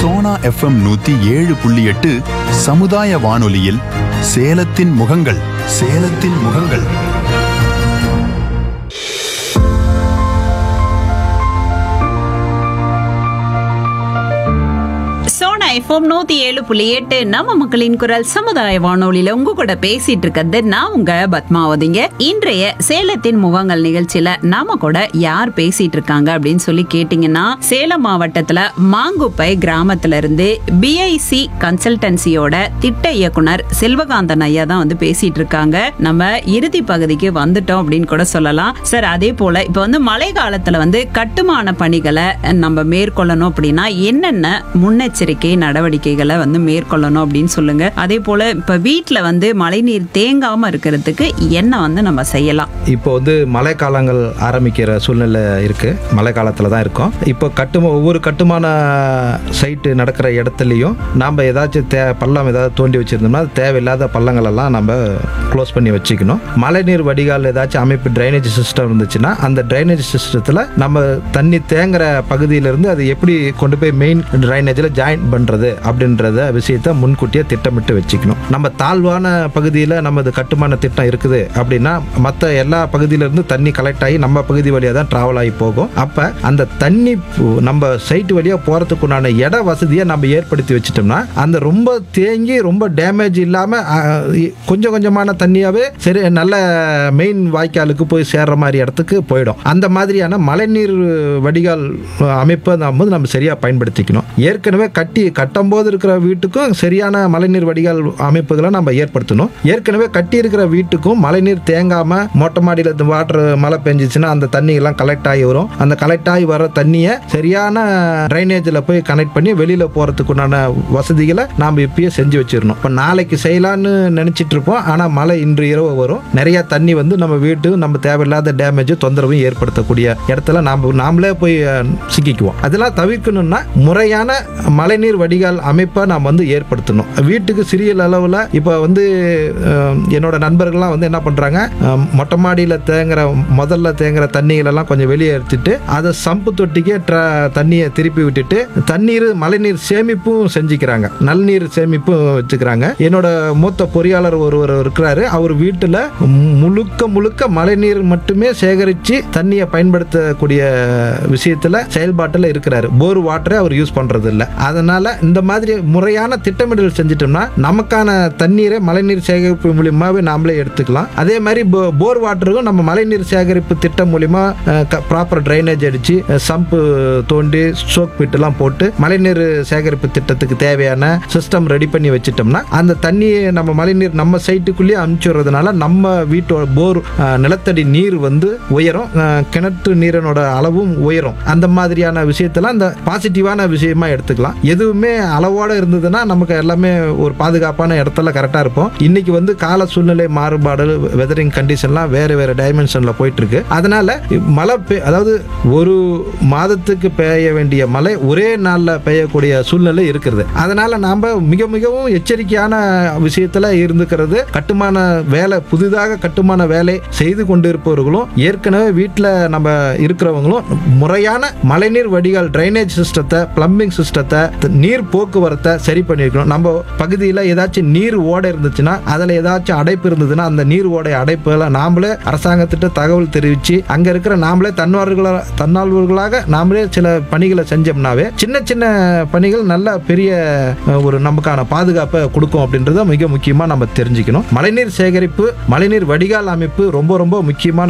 Sona FM நூத்தி ஏழு புள்ளி எட்டு சமுதாய வானொலியில் சேலத்தின் முகங்கள் சேலத்தின் முகங்கள் சோனா எஃப்எம் நூத்தி ஏழு புள்ளி எட்டு நம்ம மக்களின் குரல் சமுதாய வானொலியில உங்க கூட பேசிட்டு இருக்கிறது நான் உங்க பத்மாவதிங்க இன்றைய சேலத்தின் முகங்கள் நிகழ்ச்சியில நாம கூட யார் பேசிட்டு இருக்காங்க அப்படின்னு சொல்லி கேட்டீங்கன்னா சேலம் மாவட்டத்துல மாங்குப்பை கிராமத்துல இருந்து பிஐசி கன்சல்டன்சியோட திட்ட இயக்குனர் செல்வகாந்தன் ஐயா தான் வந்து பேசிட்டு இருக்காங்க நம்ம இறுதி பகுதிக்கு வந்துட்டோம் அப்படின்னு கூட சொல்லலாம் சார் அதே போல இப்ப வந்து மழை காலத்துல வந்து கட்டுமான பணிகளை நம்ம மேற்கொள்ளணும் அப்படின்னா என்னென்ன முன்னெச்சரிக்கை நடவடிக்கைகளை வந்து மேற்கொள்ளணும் அப்படின்னு சொல்லுங்க அதே போல இப்ப வீட்ல வந்து மழைநீர் தேங்காம இருக்கிறதுக்கு என்ன வந்து நம்ம செய்யலாம் இப்போ வந்து மழை காலங்கள் ஆரம்பிக்கிற சூழ்நிலை இருக்கு மழை காலத்தில் தான் இருக்கோம் இப்போ கட்டுமா ஒவ்வொரு கட்டுமான சைட்டு நடக்கிற இடத்துலையும் நாம் ஏதாச்சும் தே பள்ளம் ஏதாவது தோண்டி வச்சிருந்தோம்னா அது தேவையில்லாத பள்ளங்கள் எல்லாம் நம்ம க்ளோஸ் பண்ணி வச்சுக்கணும் மழைநீர் வடிகால் ஏதாச்சும் அமைப்பு ட்ரைனேஜ் சிஸ்டம் இருந்துச்சுன்னா அந்த ட்ரைனேஜ் சிஸ்டத்தில் நம்ம தண்ணி தேங்குற பகுதியிலிருந்து அது எப்படி கொண்டு போய் மெயின் ட்ரைனேஜில் ஜாயின் பண்ணுறது அப்படின்றத விஷயத்த முன்கூட்டியே திட்டமிட்டு வச்சுக்கணும் நம்ம தாழ்வான பகுதியில் நமது கட்டுமான திட்டம் இருக்குது அப்படின்னா மற்ற எல்லா பகுதியிலேருந்து தண்ணி கலெக்ட் ஆகி நம்ம பகுதி வழியாக தான் ட்ராவல் ஆகி போகும் அப்போ அந்த தண்ணி பு- நம்ம சைட்டு வழியாக போகிறதுக்கு உண்டான இட வசதியை நம்ம ஏற்படுத்தி வச்சிட்டோம்னா அந்த ரொம்ப தேங்கி ரொம்ப டேமேஜ் இல்லாமல் கொஞ்சம் கொஞ்சமான தண்ணியாகவே சரி நல்ல மெயின் வாய்க்காலுக்கு போய் சேர்ற மாதிரி இடத்துக்கு போயிடும் அந்த மாதிரியான மழைநீர் வடிகால் அமைப்பை நம்ம வந்து நம்ம சரியாக பயன்படுத்திக்கணும் ஏற்கனவே கட்டி கட்டும்போது இருக்கிற வீட்டுக்கும் சரியான மழைநீர் வடிகால் அமைப்புகளை நம்ம ஏற்படுத்தணும் ஏற்கனவே கட்டி இருக்கிற வீட்டுக்கும் மழைநீர் தேங்காமல் மொட்டை மாடியில் வாட்டர் மழை பெஞ்சிச்சுன்னா அந்த தண்ணி எல்லாம் கலெக்ட் ஆகி வரும் அந்த கலெக்ட் ஆகி வர தண்ணியை சரியான ட்ரைனேஜில் போய் கனெக்ட் பண்ணி வெளியில் போகிறதுக்கு உண்டான வசதிகளை நாம் இப்பயே செஞ்சு வச்சிடணும் இப்போ நாளைக்கு செய்யலான்னு நினச்சிட்டு இருப்போம் ஆனால் மழை இன்று இரவு வரும் நிறைய தண்ணி வந்து நம்ம வீட்டு நம்ம தேவையில்லாத டேமேஜ் தொந்தரவும் ஏற்படுத்தக்கூடிய இடத்துல நாம் நாமளே போய் அஹ், சிக்கிக்குவோம் அதெல்லாம் தவிர்க்கணும்னா முறையான மழைநீர் வடிகால் அமைப்பை நாம் வந்து ஏற்படுத்தணும் வீட்டுக்கு சிறிய அளவில் இப்போ வந்து அஹ், என்னோட நண்பர்கள்லாம் வந்து என்ன பண்ணுறாங்க மொட்டை மாடியில் தேங்குற முதல்ல தேங்குற தண்ணிகளெல்லாம் கொஞ்சம் வெளியே எடுத்துட்டு அதை சம்பு தொட்டிக்கே ட்ர- தண்ணியை திருப்பி விட்டுட்டு தண்ணீர் மழைநீர் சேமிப்பும் செஞ்சுக்கிறாங்க நல்நீர் சேமிப்பும் வச்சுக்கிறாங்க என்னோட மூத்த பொறியாளர் ஒருவர் இருக்கிறாரு அவர் வீட்டில் முழுக்க முழுக்க மழைநீர் மட்டுமே சேகரித்து தண்ணியை பயன்படுத்தக்கூடிய விஷயத்தில் செயல்பாட்டில் இருக்கிறாரு போர் வாட்டரை அவர் யூஸ் பண்ணுறது இல்லை அதனால இந்த மாதிரி முறையான திட்டமிடல் செஞ்சிட்டோம்னா நமக்கான தண்ணீரை மழைநீர் சேகரிப்பு மூலியமாவே நாமளே எடுத்துக்கலாம் அதே மாதிரி போ- போர் வாட்டருக்கும் நம்ம மழைநீர் சேகரிப்பு திட்டம் மூலியமா ப்ராப்பர் ட்ரைனேஜ் அடிச்சு சம்பு தோண்டி ஸ்டோக் பிட்டெல்லாம் போட்டு மழைநீர் சேகரிப்பு திட்டத்துக்கு தேவையான சிஸ்டம் ரெடி பண்ணி வச்சிட்டோம்னா அந்த தண்ணியை நம்ம மழைநீர் நம்ம சைட்டுக்குள்ளேயே அனுப்பிச்சுடுறதுனால நம்ம வீட்டோட போர் அஹ், நிலத்தடி நீர் வந்து உயரும் அஹ், கிணற்று நீரினோட அளவும் உயரும் அந்த மாதிரியான விஷயத்தெல்லாம் இந்த பாசிட்டிவான விஷயமா எடுத்துக்கலாம் எதுவுமே அளவோட இருந்ததுன்னா நமக்கு எல்லாமே ஒரு பாதுகாப்பான இடத்துல கரெக்டாக இருப்போம் இன்னைக்கு வந்து கால சூழ்நிலை மாறுபாடு வெதரிங் கண்டிஷன்லாம் வேறு வேறு டைமென்ஷனில் போயிட்டு இருக்கு அதனால மழை பெய் அதாவது ஒரு மாதத்துக்கு பெய்ய வேண்டிய மழை ஒரே நாளில் பெய்யக்கூடிய சூழ்நிலை இருக்கிறது அதனால நாம் மிக மிகவும் எச்சரிக்கையான விஷயத்தில் இருந்துக்கிறது கட்டுமான வேலை புதிதாக கட்டுமான வேலை செய்து கொண்டிருப்பவர்களும் ஏற்கனவே வீட்டில் நம்ம இருக்கிறவங்களும் முறையான மழைநீர் வடிகால் ட்ரைனேஜ் சிஸ்டத்தை பிளம்பிங் சிஸ்டத்தை நீர் போக்குவரத்தை சரி பண்ணியிருக்கணும் நம்ம பகுதியில் ஏதாச்சும் நீர் ஓடை இருந்துச்சுன்னா அதில் ஏதாச்சும் அடைப்பு இருந்ததுன்னா அந்த நீர் ஓடை அடைப்புகளை நாமளே அரசாங்கத்திட்ட தகவல் தெரிவித்து அங்கே இருக்கிற நாமளே தன்னார்வர்களாக தன்னார்வர்களாக நாமளே சில பணிகளை செஞ்சோம்னாவே சின்ன சின்ன பணிகள் நல்ல பெரிய அஹ், ஒரு நமக்கான பாதுகாப்பை கொடுக்கும் அப்படின்றத மிக முக்கியமாக நம்ம தெரிஞ்சுக்கணும் மழைநீர் சேகரிப்பு மழைநீர் வடிகால் அமைப்பு ரொம்ப ரொம்ப முக்கியமான